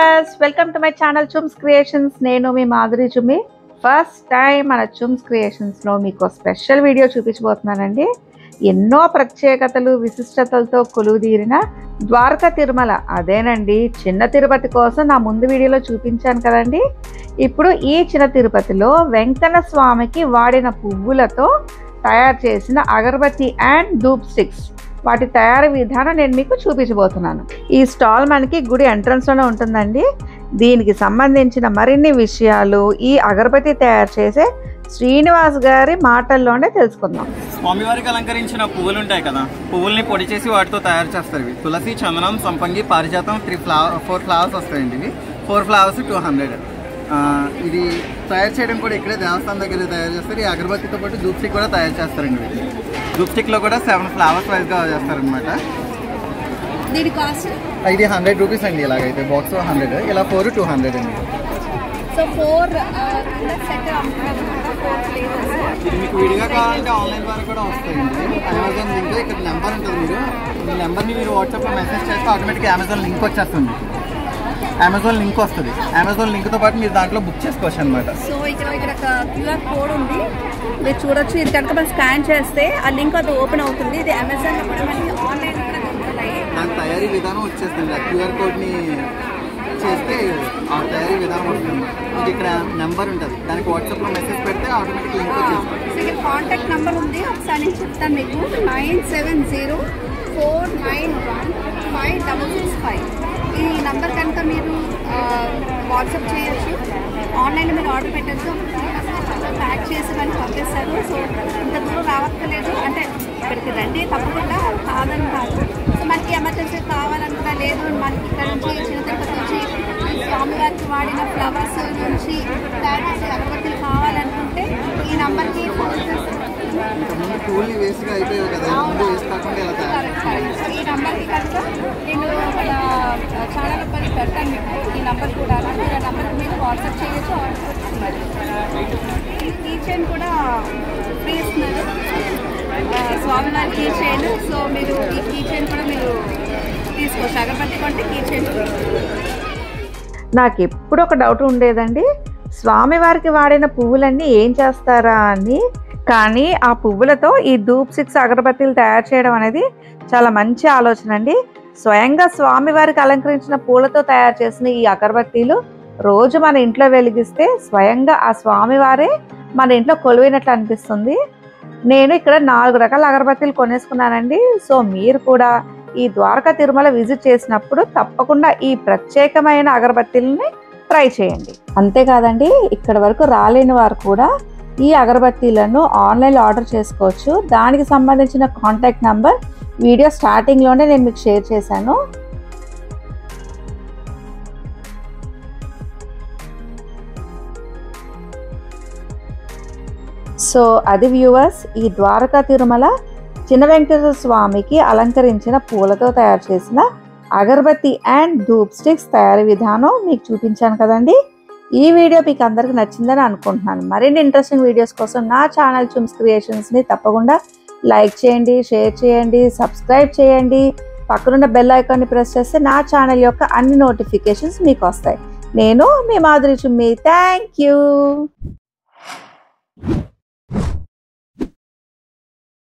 Viewers welcome to my channel chums creations నేను మీ Madhuri Chummi first time మన చుమ్స్ క్రియేషన్స్లో మీకు స్పెషల్ వీడియో చూపించబోతున్నానండి ఎన్నో ప్రత్యేకతలు విశిష్టతలతో కొలువుదీరిన ద్వారకా తిరుమల అదేనండి చిన్న తిరుపతి కోసం నా ముందు వీడియోలో చూపించాను కదండి ఇప్పుడు ఈ చిన్న తిరుపతిలో వెంకన్న స్వామికి వాడిన పువ్వులతో తయారు చేసిన అగరబత్తి అండ్ ధూప్ స్టిక్స్ వాటి తయారీ విధానం నేను మీకు చూపించబోతున్నాను ఈ స్టాల్ మనకి గుడి ఎంట్రన్స్ లోనే ఉంటుందండి దీనికి సంబంధించిన మరిన్ని విషయాలు ఈ అగరబత్తి తయారు చేసే శ్రీనివాస్ గారి మాటల్లోనే తెలుసుకుందాం స్వామివారికి అలంకరించిన పువ్వులు ఉంటాయి కదా పువ్వుల్ని పొడి చేసి వాటితో తయారు చేస్తారు ఇవి తులసి చందనం సంపంగి పారిజాతం త్రీ ఫ్లవర్ ఫోర్ ఫ్లవర్స్ వస్తాయండి ఇవి ఫోర్ ఫ్లవర్స్ టూ హండ్రెడ్ ఇది తయారు చేయడం కూడా ఇక్కడే దేవస్థానం దగ్గర తయారు చేస్తారు ఈ అగరబత్తితో పాటు ధూప్ స్టిక్ కూడా తయారు చేస్తారండి వీటిని ధూప్ స్టిక్లో కూడా సెవెన్ ఫ్లవర్స్ వైజ్గా చేస్తారనమాట దీని కాస్ట్ ఇది హండ్రెడ్ రూపీస్ అండి ఇలాగైతే బాక్స్ హండ్రెడ్ ఇలా ఫోర్ టూ హండ్రెడ్ అండి సో ఫోర్ సెట్ అమ్ముతున్నారు ఫోర్ ఫ్లేవర్స్ ఇది మీకు విడిగా కావాలంటే ఆన్లైన్ ద్వారా కూడా వస్తాయండి అమెజాన్ లింక్ ఇక్కడ నెంబర్ ఉంటుంది మీరు ఈ నెంబర్ని మీరు వాట్సాప్లో మెసేజ్ చేస్తే ఆటోమేటిక్గా అమెజాన్ లింక్ వచ్చేస్తుంది అమెజాన్ లింక్ వస్తుంది అమెజాన్ లింక్తో పాటు మీరు దాంట్లో బుక్ చేసుకోవచ్చు అనమాట సో ఇక్కడ ఇక్కడ ఒక క్యూఆర్ కోడ్ ఉంది మీరు చూడొచ్చు ఇది కనుక మనం స్కాన్ చేస్తే ఆ లింక్ అది ఓపెన్ అవుతుంది ఇది అమెజాన్లో కూడా మనకి ఆన్లైన్ కూడా దొరుకుతాయి దాని తయారీ విధానం వచ్చేస్తుంది ఆ క్యూఆర్ కోడ్ని చేస్తే ఆ తయారీ విధానం వస్తుంది మీకు ఇక్కడ నెంబర్ ఉంటుంది దానికి వాట్సాప్లో మెసేజ్ పెడితే ఆటోమేటిక్ లింక్ వచ్చేస్తుంది సో ఇక్కడ కాంటాక్ట్ నెంబర్ ఉంది ఒకసారి నేను చెప్తాను మీకు nine seven zero four nine one five double six five ఈ నంబర్ కనుక మీరు వాట్సాప్ చేయొచ్చు ఆన్లైన్లో మీరు ఆర్డర్ పెట్టచ్చు ప్యాక్ చేసి మనకి పంపిస్తారు సో ఇంత దూరం రావక్కర్లేదు అంటే ఇక్కడికి రండి తప్పకుండా కాదని కాదు సో మనకి ఎమర్జెన్సీ కావాలనుకున్నా లేదు మనకి ఇక్కడ నుంచి చిన్న తిరుపతి నుంచి స్వామివారికి వాడిన ఫ్లవర్స్ నుంచి తయారు చేసే అగరబత్తులు కావాలనుకుంటే ఈ నంబర్కి ఫోన్ చేస్తే ఇంతకుముందు పూల్ని వేస్ట్గా అయిపోయాయి కదా ముందు వేస్ట్ కాకుండా ఇలా తయారు కరెక్ట్, కరెక్ట్. సో ఈ నంబర్కి కనుక నేను మన ఛానల్ పని పెడతాను మీకు ఈ నంబర్ కూడా మీరు ఆ నంబర్కి మీరు వాట్సాప్ చేయొచ్చు ఆర్డర్ పెట్టుకున్నారు ఈ కీ చైన్ కూడా ఫ్రీ ఇస్తున్నారు ఆ, స్వామివారి కీ చైన్ సో మీరు ఈ కీ చైన్ కూడా మీరు తీసుకోవచ్చు అగరబత్తి కొంటే కీ చైన్ నాకు ఎప్పుడు ఒక డౌట్ ఉండేదండి స్వామివారికి వాడిన పువ్వులన్నీ ఏం చేస్తారా అని కానీ ఆ పువ్వులతో ఈ ధూప్ సిక్స్ అగరబత్తీలు తయారు చేయడం అనేది చాలా మంచి ఆలోచన అండి స్వయంగా స్వామివారికి అలంకరించిన పూలతో తయారు చేసిన ఈ అగరబత్తీలు రోజు మన ఇంట్లో వెలిగిస్తే స్వయంగా ఆ స్వామివారే మన ఇంట్లో కొలువైనట్లు అనిపిస్తుంది నేను ఇక్కడ నాలుగు రకాల అగరబత్తీలు కొనేసుకున్నానండి సో మీరు కూడా ఈ ద్వారకా తిరుమల విజిట్ చేసినప్పుడు తప్పకుండా ఈ ప్రత్యేకమైన అగరబత్తీలని ట్రై చేయండి అంతేకాదండి ఇక్కడ వరకు రాలేని వారు కూడా ఈ అగరబత్తీలను ఆన్లైన్లో ఆర్డర్ చేసుకోవచ్చు దానికి సంబంధించిన కాంటాక్ట్ నంబర్ వీడియో స్టార్టింగ్లోనే నేను మీకు షేర్ చేశాను సో అది వ్యూవర్స్ ఈ ద్వారకా తిరుమల చిన్న వెంకటేశ్వర స్వామికి అలంకరించిన పూలతో తయారు చేసిన అగరబత్తి అండ్ ధూప్ స్టిక్స్ తయారీ విధానం మీకు చూపించాను కదండి ఈ వీడియో మీకు అందరికి నచ్చిందని అనుకుంటున్నాను మరిన్ని ఇంట్రెస్టింగ్ వీడియోస్ కోసం నా ఛానల్ చుమ్స్ క్రియేషన్స్ని తప్పకుండా లైక్ చేయండి షేర్ చేయండి సబ్స్క్రైబ్ చేయండి పక్కనున్న బెల్ ఐకాన్ని ప్రెస్ చేస్తే నా ఛానల్ యొక్క అన్ని నోటిఫికేషన్స్ మీకు వస్తాయి నేను మీ మాధురి చుమ్మి థ్యాంక్ యూ